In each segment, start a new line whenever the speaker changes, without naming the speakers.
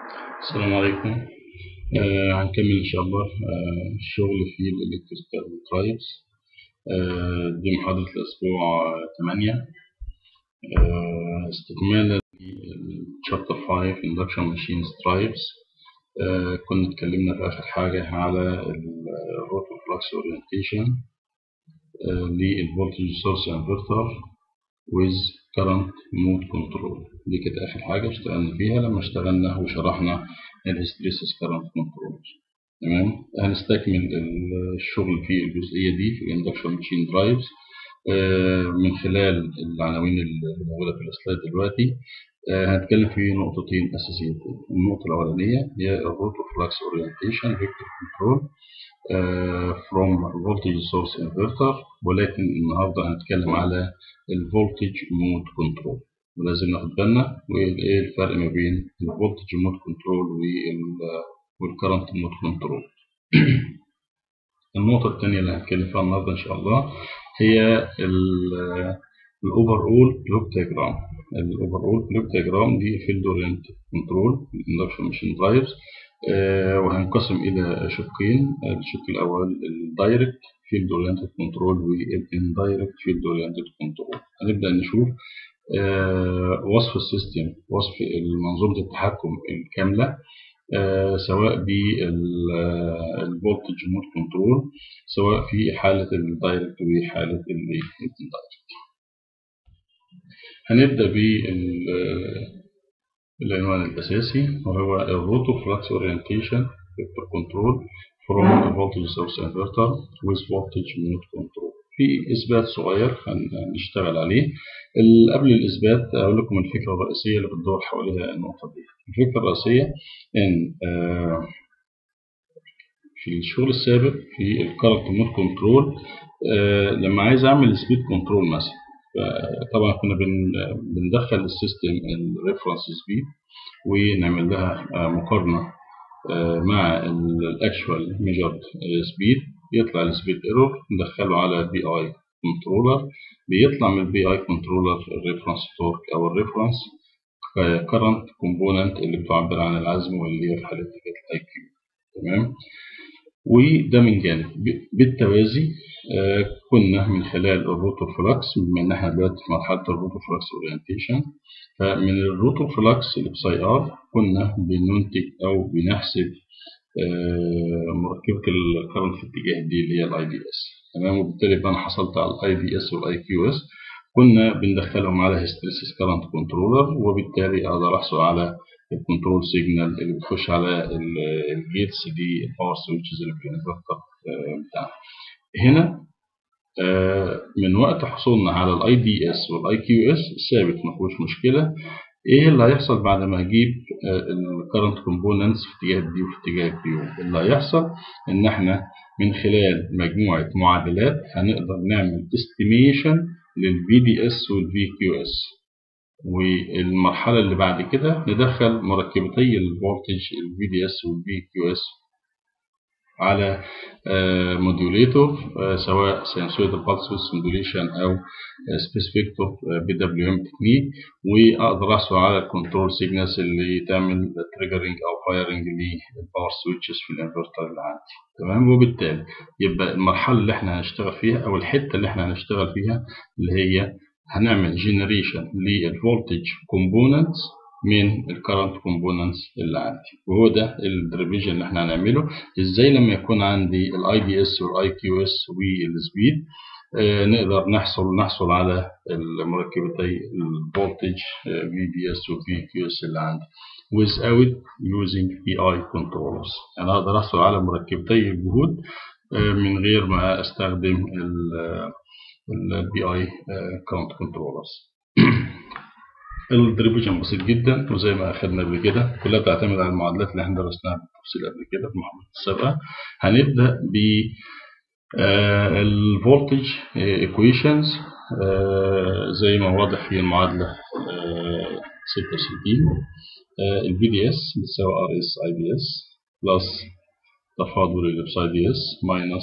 السلام عليكم آه هنكمل إن شاء الله آه الشغل في الإلكتريكال درايفز آه دي محاضرة الأسبوع تمانية آه استكمالا للشابتر 5 Induction Machines Drives آه كنا اتكلمنا في آخر حاجة على الروتو فلكس أورينتيشن للفولتج سورس انفرتر with current mode control دي كانت آخر حاجة اشتغلنا فيها لما اشتغلنا وشرحنا الهستريسيس current control تمام هنستكمل الشغل في الجزئية دي في induction machine drives من خلال العناوين اللي موجودة في السلايد دلوقتي هنتكلم في نقطتين أساسيتين النقطة الأولانية هي الروتو فلكس أورينتيشن فيكتور كنترول from voltage source inverter ولكن النهارده هنتكلم على الفولتج مود كنترول ولازم ناخد بالنا وايه الفرق ما بين الفولتج مود كنترول والكرنت مود كنترول النقطة الثانية اللي هنتكلم فيها النهارده إن شاء الله هي الأوفر أول بلوك دياجرام الأوفر أول بلوك دياجرام دي فيلد أورينت كنترول إندكشن ماشين درايفز وهنقسم إلى شقين الشق الأول الدايركت فيلد أورينتد كنترول والإندايركت فيلد أورينتد كنترول هنبدأ نشوف وصف السيستم وصف منظومة التحكم الكاملة سواء بالفولتج مود كنترول سواء في حالة الدايركت وحالة الإندايركت هنبدأ بالعنوان الأساسي وهو الروتو فلكس أورينتيشن فيكتور كنترول from a voltage source inverter with voltage mode control في إثبات صغير هنشتغل عليه قبل الإثبات أقول لكم الفكرة الرئيسية اللي بتدور حواليها النقطة دي الفكرة الرئيسية إن في الشغل السابق في الكارنت مود كنترول لما عايز أعمل سبيد كنترول مثلا طبعا كنا بندخل السيستم الريفرنس سبيد ونعمل لها مقارنة مع الاكشوال ميجرد سبيد يطلع السبيد ايرور ندخله على بي اي كنترولر بيطلع من البي اي كنترولر الريفرنس تورك او الريفرنس كرنت كومبوننت اللي بتعبر عن العزم واللي هي في حاله الاي كيو تمام وده من جانب بالتوازي آه كنا من خلال الروتو فلكس بما ان احنا دلوقتي في مرحله الروتو فلكس اورينتيشن فمن الروتو فلكس اللي بساي ار كنا بننتج او بنحسب آه مركبه الكرنت في اتجاه دي اللي هي الاي دي اس تمام وبالتالي انا حصلت على الاي دي اس والاي كيو اس كنا بندخلهم على هيستريسيس كرنت كنترولر وبالتالي اقدر احصل على الكنترول سيجنال اللي بتخش على الجيتس دي الباور سويتشز اللي في الانفرتر بتاعنا هنا من وقت حصولنا على الاي دي اس والاي كيو اس ثابت ما فيهوش مشكله ايه اللي هيحصل بعد ما اجيب الكرنت كومبوننتس في اتجاه دي وفي اتجاه كيو اللي هيحصل ان احنا من خلال مجموعه معادلات هنقدر نعمل استيميشن للفي دي اس والفي كيو اس والمرحلة اللي بعد كده ندخل مركبتي الفولتج الفي دي اس والفي كيو اس على موديوليتور سواء سينسويدال بالسوس موديوليشن او سبيسيفيكتور بي دبليو ام تكنيك واقدر احصل على الكنترول سيجنالز اللي تعمل تريجرنج او فايرنج للباور سويتشز في الانفرتر اللي عندي تمام وبالتالي يبقى المرحله اللي احنا هنشتغل فيها او الحته اللي احنا هنشتغل فيها اللي هي هنعمل جنريشن للفولتج كومبوننتس من الكرنت كومبوننتس اللي عندي وهو ده الدريفيجن اللي احنا هنعمله ازاي لما يكون عندي الاي دي اس والاي كيو اس والسبيد آه نقدر نحصل نحصل على المركبتي الفولتج في دي اس وفي كيو اس اللي عندي without using PI controllers يعني اقدر احصل على مركبتي الجهود آه من غير ما استخدم البي اي كاونت كنترولرز الدريفيجن بسيط جدا وزي ما اخدنا قبل كده كلها بتعتمد على المعادلات اللي احنا درسناها بالتفصيل قبل كده في المحاضرات السابقه هنبدا ب الفولتج ايكويشنز زي ما واضح في المعادله 66 الفي دي اس بتساوي ار اس اي دي اس بلس تفاضل الابسايد دي اس ماينس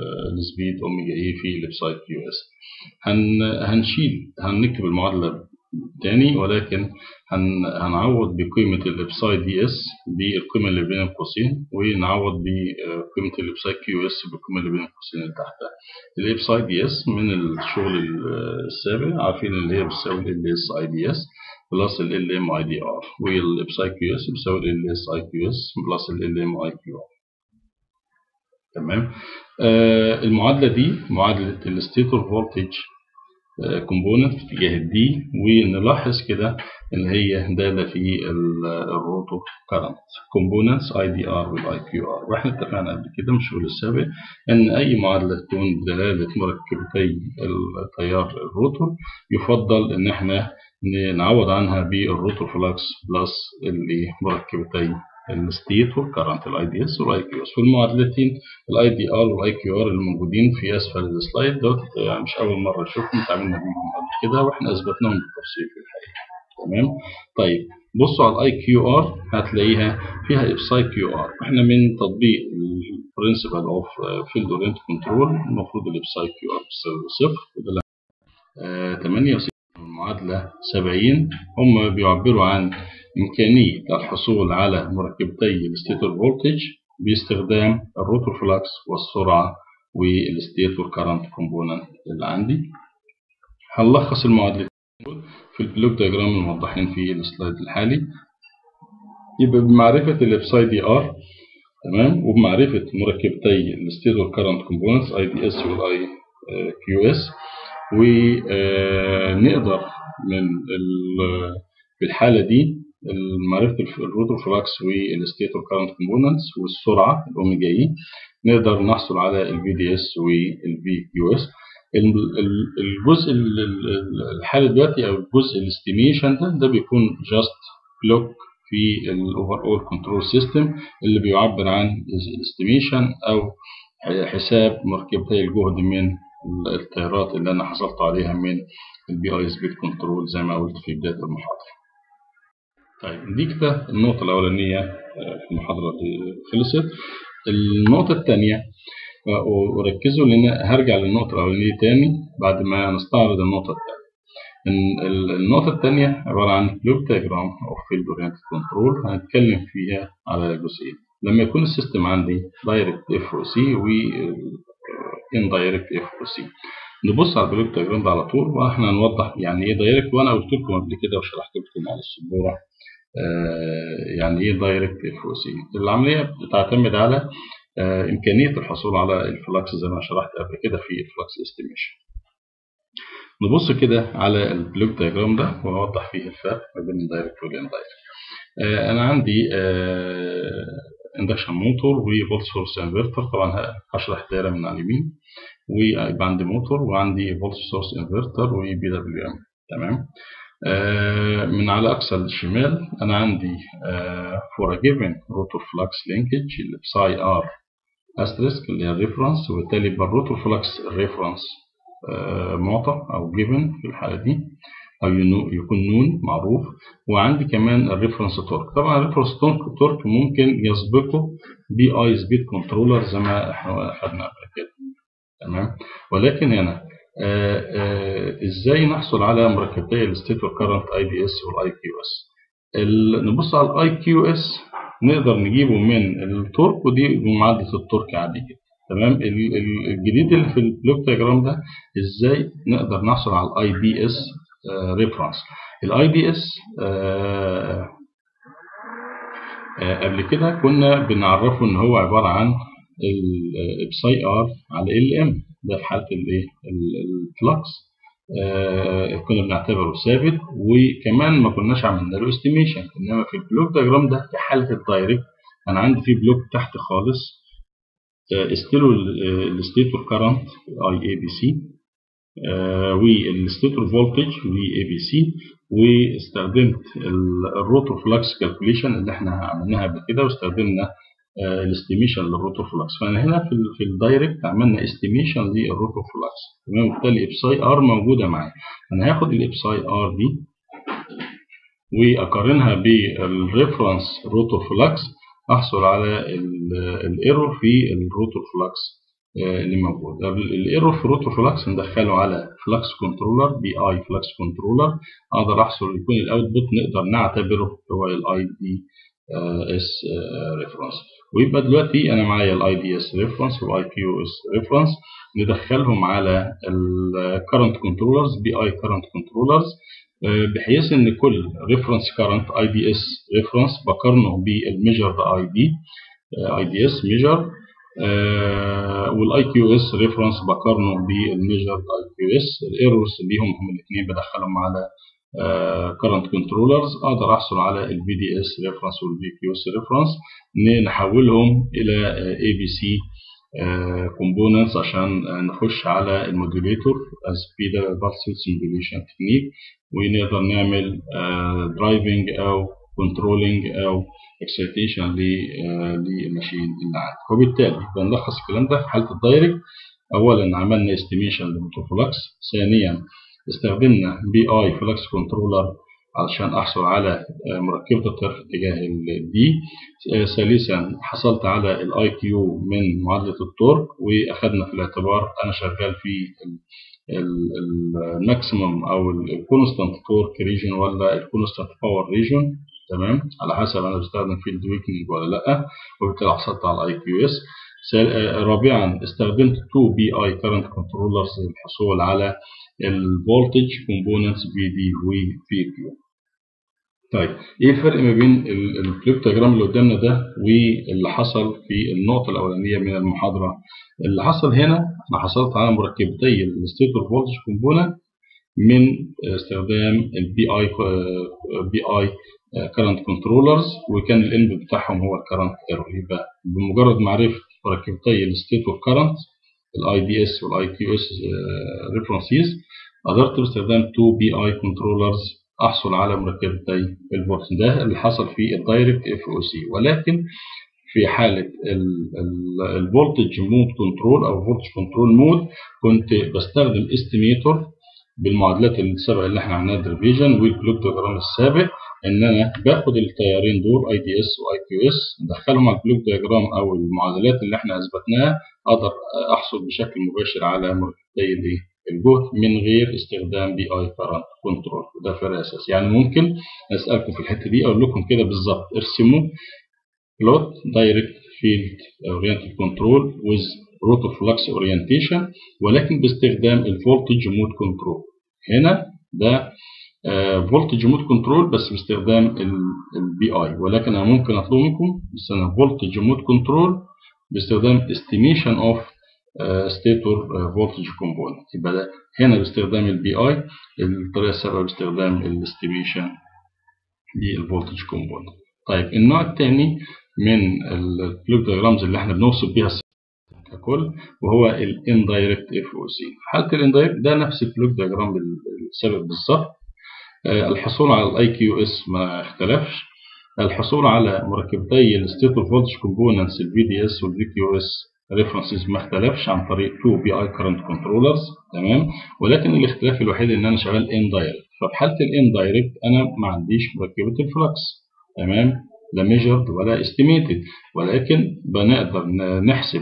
السبيد اوميجا اي في الابسايد كيو اس هن هنشيل هنكتب المعادله تاني ولكن هن هنعوض بقيمة الابساي دي اس بالقيمة اللي بين القوسين ونعوض بقيمة الابساي كيو اس بالقيمة اللي بين القوسين اللي تحتها الابساي دي اس من الشغل السابق عارفين اللي هي بتساوي ال اس اي دي اس بلس ال ال ام اي دي ار والابساي كيو اس بتساوي ال اس اي كيو اس بلس ال ال ام اي كيو ار تمام آه المعادلة دي معادلة الستيتور فولتج كومبوننت في اتجاه الدي ونلاحظ كده ان هي داله في الروتو كارنت كومبوننتس اي دي ار والاي كيو ار واحنا اتفقنا قبل كده من الشغل السابق ان اي معادله تكون بدلاله مركبتي التيار الروتور يفضل ان احنا نعوض عنها بالروتور فلكس بلس مركبتي الستيتور كارنت الاي دي اس والاي كيو اس في المعادلتين الاي دي ار والاي كيو ار الموجودين في اسفل السلايد دوت يعني مش اول مره نشوفهم اتعاملنا بيهم قبل كده واحنا اثبتناهم بالتفصيل في الحقيقه تمام طيب بصوا على الاي كيو ار هتلاقيها فيها ابساي كيو ار احنا من تطبيق البرنسبل اوف فيلد اورينت كنترول المفروض الابساي كيو ار بتساوي صفر وده آه 68 المعادله 70 هم بيعبروا عن إمكانية الحصول على مركبتي الستيتور فولتج باستخدام الروتور فلكس والسرعة والستيتور كارنت كومبوننت اللي عندي هنلخص المعادلتين في البلوك دياجرام الموضحين في السلايد الحالي يبقى بمعرفة الابساي دي ار تمام وبمعرفة مركبتي الستيتور كارنت كومبوننتس اي دي اس والاي كيو اس ونقدر من في الحالة دي معرفة الروتور فلكس والستيتور كارنت كومبوننتس والسرعة الأوميجا إي نقدر نحصل على الفي دي اس والفي كيو اس الجزء الحالي دلوقتي أو الجزء الاستيميشن ده ده بيكون جاست بلوك في الاوفر اول كنترول سيستم اللي بيعبر عن الاستيميشن أو حساب مركبتي الجهد من التيارات اللي أنا حصلت عليها من البي اي سبيد كنترول زي ما قلت في بداية المحاضرة. طيب دي كده النقطة الأولانية في المحاضرة دي خلصت النقطة الثانية وركزوا لأن هرجع للنقطة الأولانية تاني بعد ما نستعرض النقطة الثانية النقطة الثانية عبارة عن بلوك دياجرام أو فيلد أورينتد كنترول هنتكلم فيها على جزئين لما يكون السيستم عندي دايركت اف او سي و ان دايركت اف او سي نبص على البلوك دياجرام ده على طول واحنا هنوضح يعني ايه دايركت وانا قلت لكم قبل كده وشرحت لكم على السبوره آه يعني ايه دايركت اف او سي العمليه بتعتمد على آه امكانيه الحصول على الفلكس زي ما شرحت قبل كده في الفلكس استيميشن نبص كده على البلوك دياجرام ده واوضح فيه الفرق ما بين الدايركت والاندايركت آه انا عندي اندكشن موتور وفولت سورس انفرتر طبعا هشرح دايره من على اليمين ويبقى عندي موتور وعندي فولت سورس انفرتر وبي دبليو ام تمام آه من على اقصى الشمال انا عندي فور ا جيفن روتور فلكس لينكج اللي بساي ار استريسك اللي هي الريفرنس وبالتالي يبقى الروتور فلكس الريفرنس آه معطى او جيفن في الحاله دي او يكون نون معروف وعندي كمان الريفرنس تورك طبعا الريفرنس تورك ممكن يسبقه بي اي سبيد كنترولر زي ما احنا اخذنا قبل كده تمام ولكن هنا آآ آآ ازاي نحصل على مركبتي الستيتور كارنت اي دي اس والاي كيو اس نبص على الاي كيو اس نقدر نجيبه من التورك ودي بمعادله التورك عادي كده تمام الجديد اللي في البلوك دياجرام ده ازاي نقدر نحصل على الاي بي اس ريفرنس الاي بي اس قبل كده كنا بنعرفه ان هو عباره عن الابساي ار على ال ام ده في حاله الايه الفلكس آه كنا بنعتبره ثابت وكمان ما كناش عملنا له استيميشن انما في البلوك دياجرام ده في حاله الدايركت انا عندي في بلوك تحت خالص استيلو الستيتور كارنت اي اي بي سي والستيتور فولتج في اي بي سي واستخدمت الروتور فلكس كالكوليشن اللي احنا عملناها قبل كده واستخدمنا الاستيميشن للروتور فلكس فانا هنا في في الدايركت عملنا استيميشن للروتور فلكس تمام وبالتالي ابساي ار موجوده معايا انا هاخد الابساي ار دي واقارنها بالريفرنس روتور فلكس احصل على الايرور في الروتور فلكس اللي موجود الايرور في روتور فلكس ندخله على فلكس كنترولر بي اي فلكس كنترولر اقدر احصل يكون الاوتبوت نقدر نعتبره هو الاي دي اس ريفرنس ويبقى دلوقتي انا معايا الاي دي اس ريفرنس والاي كيو اس ريفرنس ندخلهم على الكرنت كنترولرز بي اي كرنت كنترولرز بحيث ان كل ريفرنس كرنت اي دي اس ريفرنس بقارنه بالميجرد اي دي اي دي اس ميجر والاي كيو اس ريفرنس بقارنه بالميجرد اي كيو اس الايرورز ليهم هم الاثنين بدخلهم على كرنت كنترولرز اقدر احصل على الفي دي اس ريفرنس والفي كيو اس ريفرنس نحولهم الى اي بي سي كومبوننتس عشان نخش على الموديوليتور از بيدا بالس سيمبليشن تكنيك ونقدر نعمل درايفنج او كنترولنج او اكسيتيشن للماشين اللي عندي وبالتالي بنلخص الكلام ده في حاله الدايركت اولا عملنا استيميشن للموتوفلكس ثانيا استخدمنا بي اي فلكس كنترولر علشان احصل على مركبه التيار في اتجاه الدي ثالثا حصلت على الاي كيو من معادله التورك واخدنا في الاعتبار انا شغال في الماكسيمم او الكونستانت تورك ريجن ولا الكونستانت باور ريجن تمام على حسب انا بستخدم فيلد ويكنج ولا لا وبالتالي حصلت على الاي كيو اس رابعا استخدمت 2 بي اي كارنت كنترولرز للحصول على الفولتج كومبوننتس في دي وفي كيو طيب ايه الفرق ما بين الكليبتوجرام اللي قدامنا ده واللي حصل في النقطه الاولانيه من المحاضره اللي حصل هنا انا حصلت على مركبتي الستيتور فولتج كومبوننت من استخدام البي اي بي اي كرنت كنترولرز وكان الانبوت بتاعهم هو الكرنت ايرور يبقى بمجرد معرفه مركبتي الستيت اوف كرنت الاي دي اس والاي كيو اس ريفرنسيز قدرت باستخدام 2 بي اي كنترولرز احصل على مركبتي الفولت ده اللي حصل في الدايركت اف او سي ولكن في حالة الفولتج مود كنترول أو فولتج كنترول مود كنت بستخدم استيميتور بالمعادلات السابقة اللي احنا عملناها دريفيجن والكلوك دياجرام السابق ان انا باخد التيارين دول اي دي اس واي كيو اس ادخلهم على الكلوك دياجرام او المعادلات اللي احنا اثبتناها اقدر احصل بشكل مباشر على مركبتي الايه الجهد من غير استخدام بي اي كارنت كنترول وده فرق اساسي يعني ممكن اسالكم في الحته دي اقول لكم كده بالظبط ارسموا بلوت دايركت فيلد اورينتد كنترول ويز روتور فلكس اورينتيشن ولكن باستخدام الفولتج مود كنترول هنا ده فولتج مود كنترول بس باستخدام البي اي ولكن انا ممكن اطلب منكم باستخدام فولتج مود كنترول باستخدام استيميشن اوف ستيتور فولتج كومبوننت يبقى ده هنا باستخدام البي اي الطريقه السابقه باستخدام الاستيميشن للفولتج كومبوننت طيب النوع الثاني من الكلوك دياجرامز اللي احنا بنوصف بيها ككل وهو الاندايركت اف او سي حاله الاندايركت ده نفس الكلوك دياجرام السابق بالظبط الحصول على الاي كيو اس ما اختلفش الحصول على مركبتي الستيتور فولتج كومبوننتس الفي دي اس والفي كيو اس ريفرنسز ما اختلفش عن طريق 2 بي اي كرنت كنترولرز تمام ولكن الاختلاف الوحيد ان انا شغال اندايركت ففي حاله الاندايركت انا ما عنديش مركبه الفلكس تمام لا ميجرد ولا استيميتد ولكن بنقدر نحسب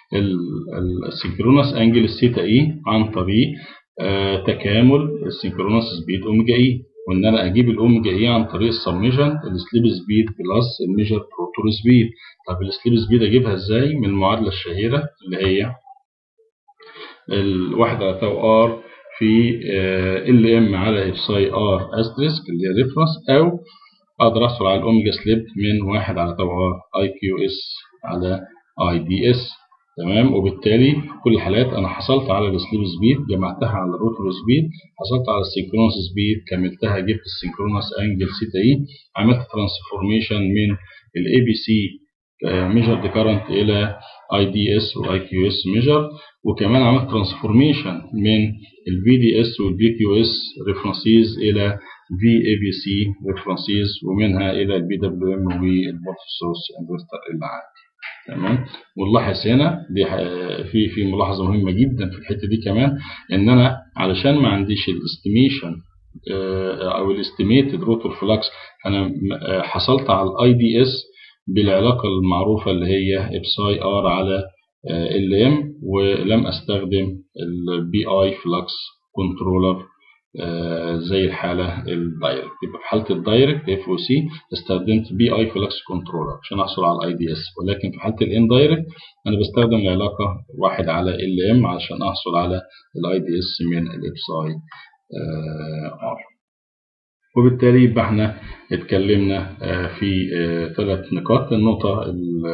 السنكرونس انجل الثيتا اي عن طريق آه تكامل السنكرونس سبيد اوميجا اي وان انا اجيب الاوميجا اي عن طريق السميشن السليب سبيد بلس الميجر روتور سبيد طب السليب سبيد اجيبها ازاي من المعادله الشهيره اللي هي الواحده على تاو ار في ال ام على ابساي ار استريسك اللي هي ريفرنس او اقدر احصل على الاوميجا سليب من واحد على تاو ار اي كيو اس على اي دي اس تمام وبالتالي في كل الحالات انا حصلت على السليب سبيد جمعتها على الروتور سبيد حصلت على السينكرونس سبيد كملتها جبت السينكرونس انجل سيتا اي عملت ترانسفورميشن من الاي بي سي ميجر كارنت الى اي دي اس واي كيو اس ميجر وكمان عملت ترانسفورميشن من الفي دي اس والفي كيو اس ريفرنسيز الى في اي بي سي ريفرنسيز ومنها الى البي دبليو ام والبورت سورس انفرتر اللي عندي تمام ونلاحظ هنا دي في في ملاحظه مهمه جدا في الحته دي كمان ان انا علشان ما عنديش الاستيميشن او الاستيميتد روتور فلكس انا حصلت على الاي دي اس بالعلاقه المعروفه اللي هي ابساي ار على ال ام ولم استخدم البي اي فلكس كنترولر زي الحالة الدايركت يبقى في حالة الدايركت اف او سي استخدمت بي اي فلكس كنترولر عشان احصل على الاي دي اس ولكن في حالة الاندايركت انا بستخدم العلاقة واحد على ال ام عشان احصل على الاي دي اس من الابس اي ار وبالتالي يبقى احنا اتكلمنا في ثلاث نقاط النقطة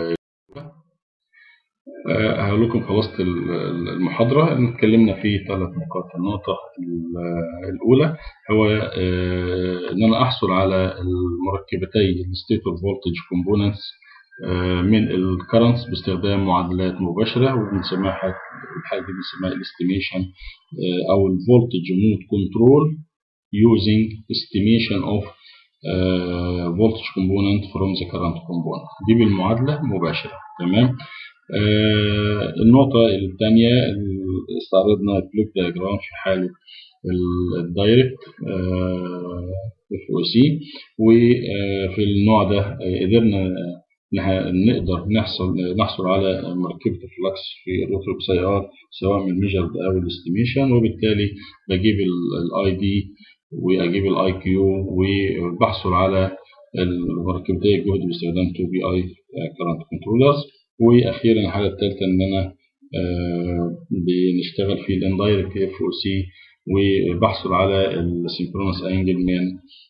هقول لكم خلاصة المحاضرة اتكلمنا في ثلاث نقاط النقطة الأولى هو إن أنا أحصل على المركبتي الستيتور فولتج كومبوننتس من الكرنتس باستخدام معادلات مباشرة وبنسميها الحاجة دي بنسميها الاستيميشن أو الفولتج مود كنترول using estimation of uh, voltage component from the current component دي بالمعادلة مباشرة تمام آه النقطة الثانية استعرضنا البلوك دياجرام في حالة الدايركت اف او سي وفي النوع ده قدرنا نقدر نحصل نحصل على مركبة الفلكس في الروتروكس اي ار سواء من الميجرد او الاستيميشن وبالتالي بجيب الاي دي واجيب الاي كيو وبحصل على مركبتي الجهد باستخدام 2 بي اي كرنت كنترولرز واخيرا الحاجه الثالثه ان انا آه بنشتغل في الاندايركت اف او سي وبحصل على السينكرونس انجل من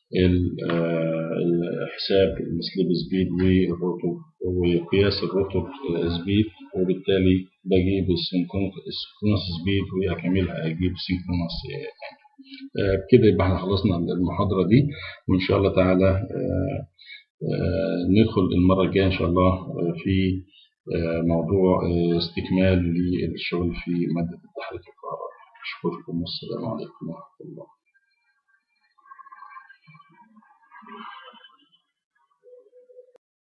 حساب السليب سبيد والروتور وقياس الروتور سبيد وبالتالي بجيب السينكرونس سبيد واكملها اجيب سينكرونس آه كده يبقى احنا خلصنا المحاضره دي وان شاء الله تعالى آه ندخل المره الجايه ان شاء الله في موضوع استكمال للشغل في مادة التحريك الكهربائي أشكركم والسلام عليكم ورحمة الله